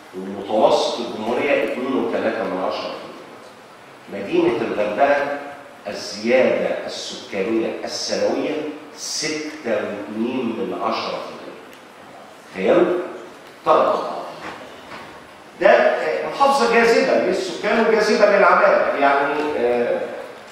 ومتوسط الجمهوريه 2.3 من عشرة مدينه الغردقه الزياده السكانيه السنويه 6.2 من عشرة تخيلوا؟ ثلاث اضعاف ده محافظه جاذبه للسكان وجاذبه للعماله يعني آه،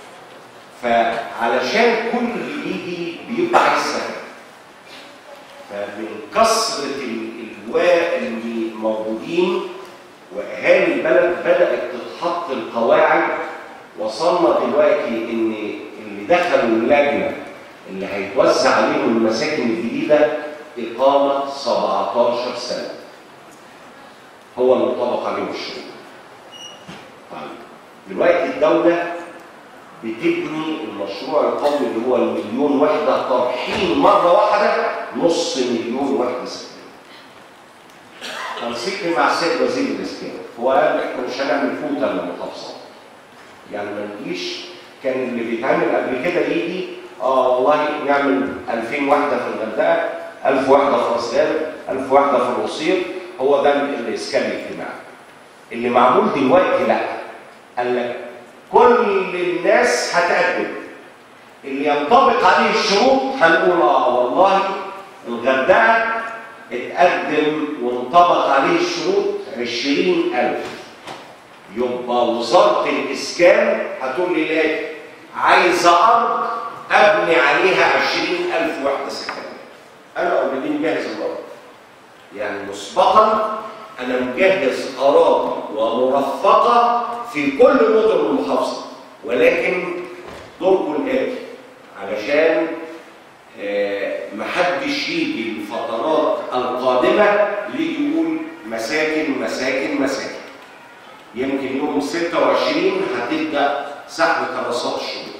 فعلشان كل اللي يجي بيبقى عايز سكن فمن كثره ال- الواء اللي موجودين واهالي البلد بدات تتحط القواعد وصلنا دلوقتي ان اللي دخلوا اللجنه اللي هيتوزع عليهم المساكن الجديده اقامه 17 سنه هو اللي طبق عليهم الشروط طيب دلوقتي الدوله بتبني المشروع القومي اللي هو المليون وحده ترحيل مره واحده نص مليون وحده سكنيه. مسكني مع السيد وزير الاسكان هو قال احنا مش هنعمل فوته للمحافظات. يعني ما نجيش كان اللي بيتعمل قبل كده يجي اه والله نعمل 2000 وحده في الغردقه 1000 وحده في راس غارب 1000 وحده في القصير هو ده الاسكان الاجتماعي. اللي معمول دلوقتي لا قال لك كل الناس هتقدم اللي ينطبق عليه الشروط هنقول اه والله الغردقه اتقدم وانطبق عليه الشروط 20000 يبقى وزاره الاسكان هتقول لي لا عايزه ارض ابني عليها 20000 وحده سكنيه انا اوريدي مجهز الارض يعني مسبقا انا مجهز اراضي ومرفقه في كل مدن المحافظه ولكن دوركم الاتي علشان آه، محدش يجي الفترات القادمه ليه يقول مساكن مساكن مساكن يمكن يوم 26 هتبدا سحب كراسات الشروط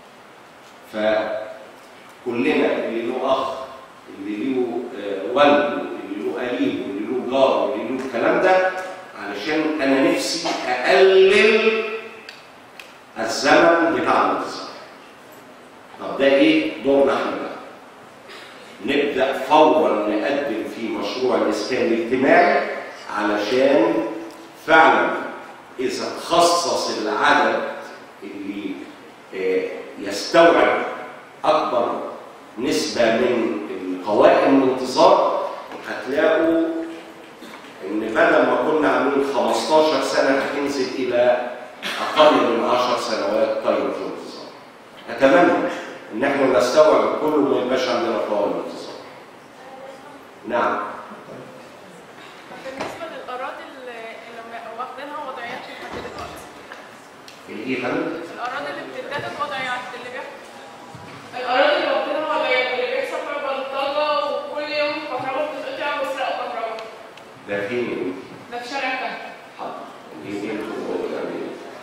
فكلنا اللي له اخ اللي له آه، والده اللي له قريب واللي له جار واللي له الكلام ده علشان انا نفسي اقلل الزمن بتاع الانتظار طب ده ايه دورنا احنا بقى نبدا فورا نقدم في مشروع الاسكان الاجتماعي علشان فعلا اذا خصص العدد اللي آه، يستوعب اكبر نسبه من قوائم الانتظار هتلاقوا ان بدل ما كنا عاملين 15 سنه هتنزل الى اقل من 10 سنوات قيمه الانتظار. اتمنى ان احنا نستوعب كله وما يبقاش عندنا قوائم انتظار. نعم بالنسبه للاراضي اللي اللي واخدينها وضعيات لحد دلوقتي الايه يا فندم؟ الاراضي اللي بتتاخد وضعيات اللي بيحصل الاراضي اللي واخدينها وضعيات اللي بيحصل فيها بلطجه وكل يوم كهرباء بتتقطع وسرقه كهرباء ده فين؟ ده في شارع كان حاضر. دي دي انتوا يعني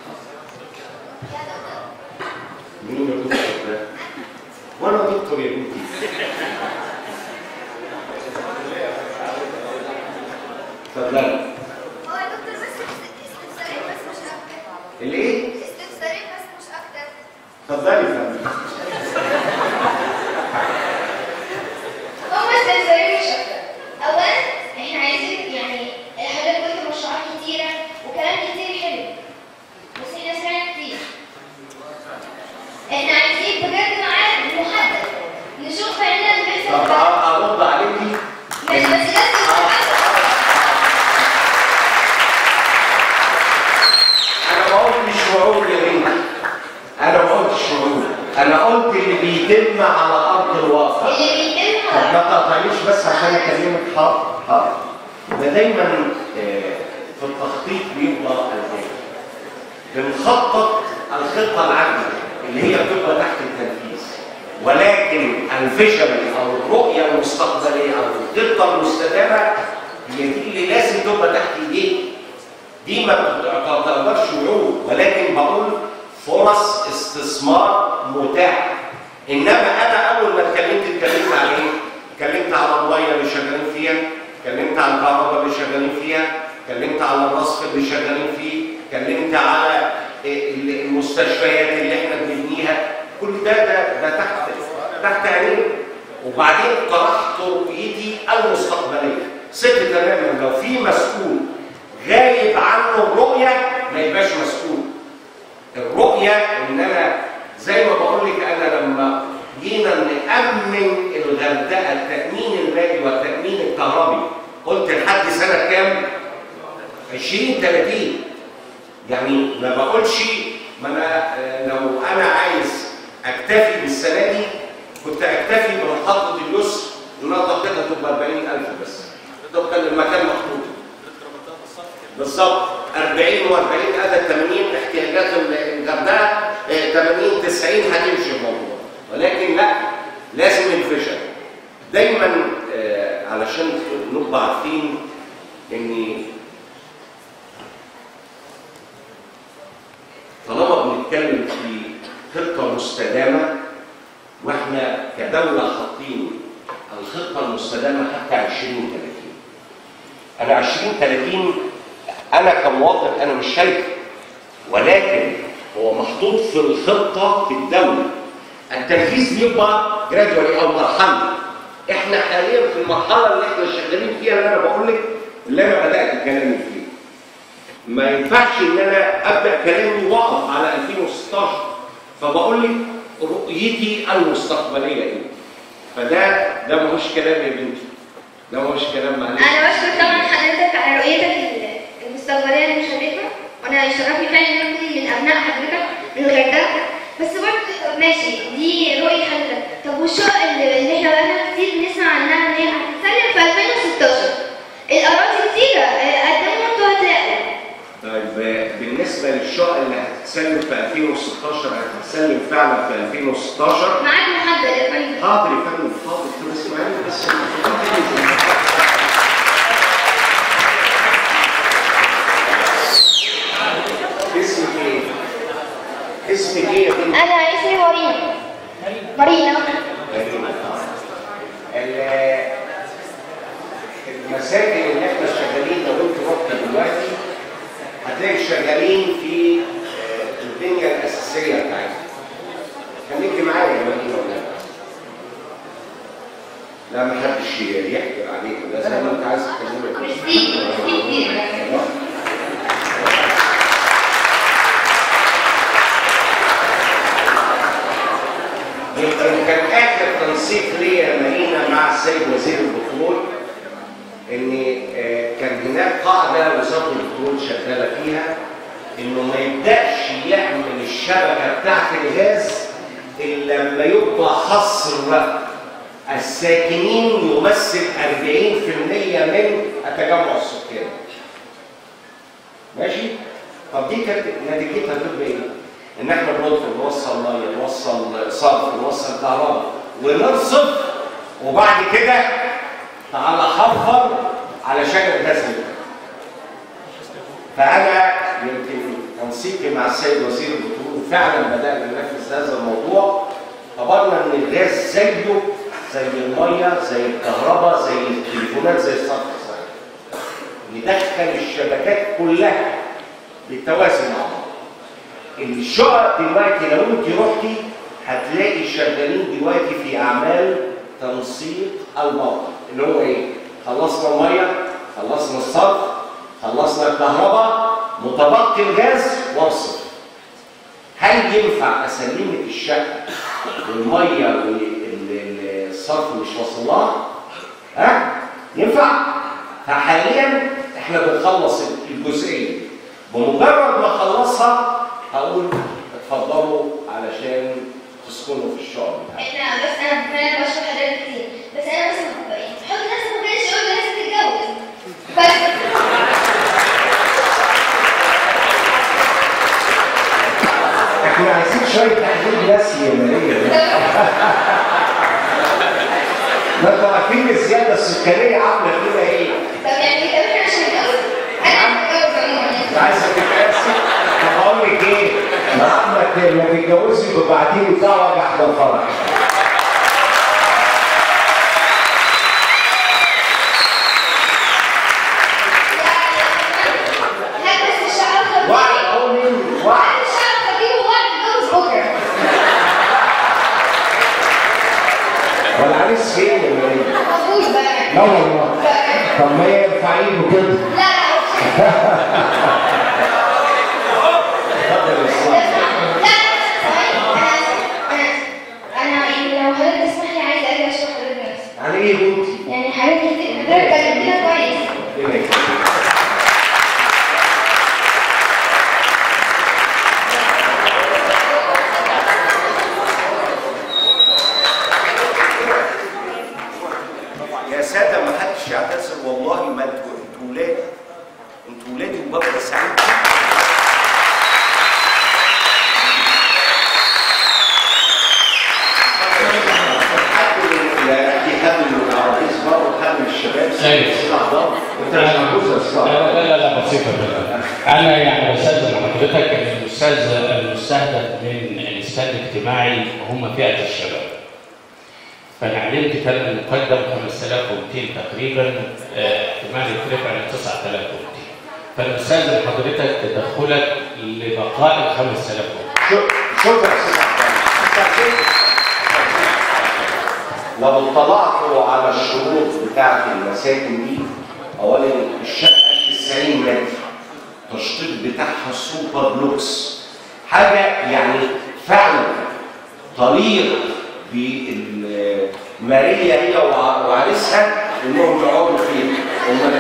مين يا دكتور ده؟ وانا دكتور يا بنتي. اتفضلي. هو يا دكتور بس استفسارين بس مش اكتر الايه؟ استفسارين بس مش اكتر اتفضلي يا فندم. هما استفسارين مش اكتر اولا احنا عايزين يعني حضرتك قلت مشروعات كتيره وكلام كتير حلو بس احنا سمعنا كتير احنا عايزين بجد ميعاد محدد نشوف فعلا اللي بيحصل طب بجد. ارد عليكي مش بس لازم نتعرف. انا ما قلتش وعود يا بنتي انا ما قلتش وعود انا قلت اللي بيتم على ارض الواقع اللي بيتم طب ما تقطعنيش بس عشان اكلمك حاضر حاضر ده دايما آه، في التخطيط بيبقى الآتي. بنخطط الخطه العامه اللي هي بتبقى تحت التنفيذ ولكن الفيجن او الرؤيه المستقبليه او الخطه المستدامه هي دي اللي لازم تبقى تحت ايديك دي ما بت- تعتبرش وعود ولكن بقول فرص استثمار متاحه انما انا اول ما اتكلمت اتكلمت عن ايه؟ اتكلمت على الميه اللي شغالين فيها، اتكلمت عن الكهرباء اللي شغالين فيها، اتكلمت على الرصف اللي شغالين فيه، اتكلمت على ال- المستشفيات اللي احنا بنبنيها، كل ده ده, ده تحت تحت عينينا. وبعدين طرحت رؤيتي المستقبليه، ست تماما لو في مسؤول عنده الرؤيه ما يبقاش مسؤول الرؤيه ان انا زي ما بقول لك انا لما جينا نامن الغردقه التامين المالي والتامين الكهربي قلت لحد سنه كام 20 30 يعني ما بقولش ما انا آه، لو انا عايز اكتفي بالسنه دي كنت اكتفي بمحطه اليسر ان انا طاقتها تبقى 40000 بس طبقا للمكان محطوط بالظبط 40 و40 ادى 80 احتياجات الغردقه آه، 80 90 هتمشي الموضوع ولكن لا لازم الفشل دايما آه، علشان نبقى عارفين ان طالما بنتكلم في خطه مستدامه واحنا كدوله حاطين الخطه المستدامه حتى 2030 انا 2030 انا كمواطن انا مش شايفه ولكن هو محطوط في الخطه في الدوله التنفيذ بيبقى جرادولي او مرحله احنا حاليا في المرحله اللي احنا شغالين فيها اللي انا بقول لك اللي انا بدات كلامي فيه ما ينفعش ان انا ابدا كلامي واقف على 2016 فبقول لك رؤيتي المستقبليه ايه فده ده ماهوش كلام يا بنتي ده ماهوش كلام معلش انا بشكر طبعا حضرتك على رؤيتك المستقبليه المشرفه وانا يشرفني فعلا ان انا اكون من ابناء حضرتك من الغردقه بس برضه ماشي دي رؤيه حضرتك طب والشقق اللي اللي احنا بقالنا كتير بنسمع عنها ان هي هتتسلم في 2016 الاراضي كتيره آه، قدموا انتوا هتلاقوا طيب آه، بالنسبه للشقق اللي هتتسلم في 2016 هتتسلم فعلا في 2016 معاك محدد يا فندم حاضر يا فندم حاضر طب اسمعيني بس اسمك ايه؟ اسمك ايه يا بنتي؟ انا اسمي مارينا مارينا ال- المساجد اللي احنا شغالين لو انت رحت دلوقتي هتلاقي شغالين في آه، البنيه الاساسيه بتاعتها. خليكي معايا يا مدينه ولا لا ما حدش يحكي عليك ده زي ما انت عايز تكلمك ميرسي ميرسي كتير يمكن كان اخر تنسيق ليا يا مارينا مع السيد وزير البترول ان آه، كان هناك قاعده وزاره البترول شغاله فيها انه ما يبداش يعمل الشبكه بتاعت الغاز الا لما يبقى حصر الساكنين يمثل 40% من التجمع السكاني. ماشي؟ طب دي كانت نتيجتها تبقى ايه؟ ان احنا بندخل نوصل ميه نوصل صرف نوصل كهرباء ونرصف وبعد كده تعالى حفر علشان الغاز يبقى. فانا يمكن تنسيقي مع السيد وزير البترول فعلا بدانا ننفذ هذا الموضوع اعتبرنا ان الغاز زيه زي الميه زي الكهرباء زي التليفونات زي الصرف الصحي ندخل الشبكات كلها بالتوازي مع بعض الشقق دلوقتي لو انت رحتي هتلاقي شغالين دلوقتي في اعمال تنسيق الموقع اللي هو ايه؟ خلصنا الميه خلصنا الصرف خلصنا الكهرباء متبقي الغاز وارصف هل ينفع اسلمك الشقه والميه والصرف مش واصل لها؟ ها؟ ينفع؟ فحاليا احنا بنخلص الجزئيه بمجرد ما اخلصها هقول اتفضلوا علشان تسكنوا في الشقق بتاعتكم. احنا بس انا فعلا بشكر حضرتك كتير بس انا بس يعني حط نفسك مكان الشباب اللي لازم تتجوز بس احنا عايزين شويه تحليل نفسي يا ماليه ما انتوا عارفين الزياده السكانيه عامله فينا ايه؟ طب يعني طب احنا مش هنتجوز انا هتجوز عموما انت عايزه تتقاسي؟ طب اقول لك ايه؟ ما احمد لما تتجوزي ببعتيه بتاع وجع ده الفرح. هات بس الشعر وعد الخفيف اهو مين؟ وعد هات الشعر الخفيف ووعد تتجوز بكره والعريس فين يا ماليه؟ مفروض بقى لا والله طب ما ينفع ايده كده لا لا لاولادي وببقى سعيد جدا حد من لا، في حد من العرايس برضه حد من الشباب أيوة. استحضار انت مش محجوز يا لا استحضار لا لا, لا بسيطة جدا. أنا يعني بستأذن حضرتك إن الأستاذ المستهدف من الإسكان الاجتماعي هم فئة الشباب. فأنا علمت كان المقدم 5200 تقريبا آه، احتمال يترفع ل 9200. فأنا بستأذن حضرتك تدخلك لبقاء ال 5000 شوف شوف يا استاذ عبد لو اطلعتوا على الشروط بتاعت المساكن دي اولا الشقه 90 متر التشطيب بتاعها سوبر لوكس حاجه يعني فعلا طريق بالماريا هي وع- وعريسها انهم يقعدوا فيها هم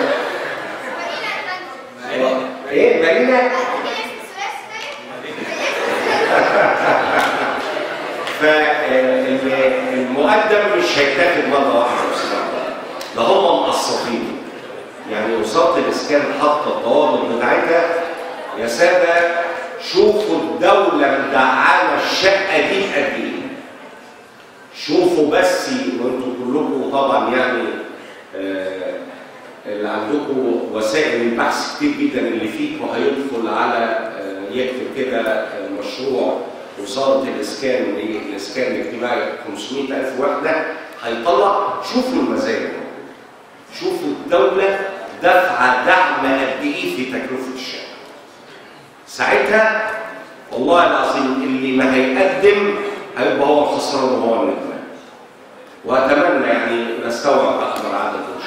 ايه مارينا فالمقدم مش هيتاخد مره واحده بصراحه ده هم مقسطين يعني وزاره الاسكان حاطه الضوابط بتاعتها يا ساده شوفوا الدوله مدعمه الشقه دي بقد ايه شوفوا بس وانتوا كلكم طبعا يعني آه، اللي عندكم وسائل البحث كتير جدا اللي فيكم هيدخل على آه، يكتب كده آه، مشروع وزاره الاسكان الاسكان الاجتماعي 500000 وحده هيطلع شوفوا المزايا شوفوا الدوله دفعه دعم قد ايه في تكلفه الشقه ساعتها والله العظيم اللي ما هيقدم هيبقى هو الخسران وهو الندمان واتمنى يعني نستوعب اكبر عدد